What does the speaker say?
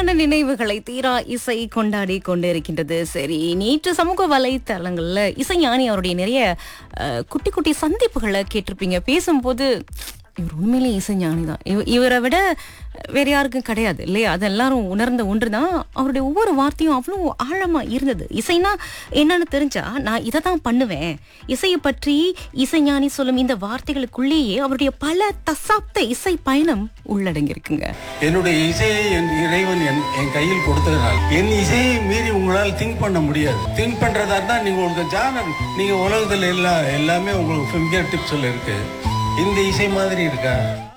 இனிமையான நினைவுகளை தீரா இசை கொண்டாடி கொண்டிருக்கின்றது சரி நேற்று சமூக வலைத்தளங்கள்ல இசைஞானி அவருடைய நிறைய அஹ், குட்டி குட்டி சந்திப்புகளை கேட்டிருப்பீங்க பேசும்போது இவர் உண்மையிலே இசைஞானி தான் இவ- இவரை விட வேற யாருக்கும் கிடையாது இல்லையா அது எல்லாரும் உணர்ந்த ஒன்று தான் அவருடைய ஒவ்வொரு வார்த்தையும் அவ்வளோ ஆழமா இருந்தது இசைனா என்னன்னு தெரிஞ்சா நான் இதை தான் பண்ணுவேன் இசையை பற்றி இசைஞானி சொல்லும் இந்த வார்த்தைகளுக்குள்ளேயே அவருடைய பல தசாப்த இசை பயணம் உள்ளடங்கியிருக்குங்க என்னுடைய இசையை என் இறைவன் என் என் கையில் கொடுத்ததுனால் என் இசையை மீறி உங்களால் திங்க் பண்ண முடியாது திங்க் பண்றதா இருந்தா நீங்க உங்களுக்கு ஜானர் நீங்க உலகத்துல எல்லா எல்லாமே உங்களுக்கு ஃபிங்கர் டிப்ஸ்ல இருக்கு இந்த இசை மாதிரி இருக்கா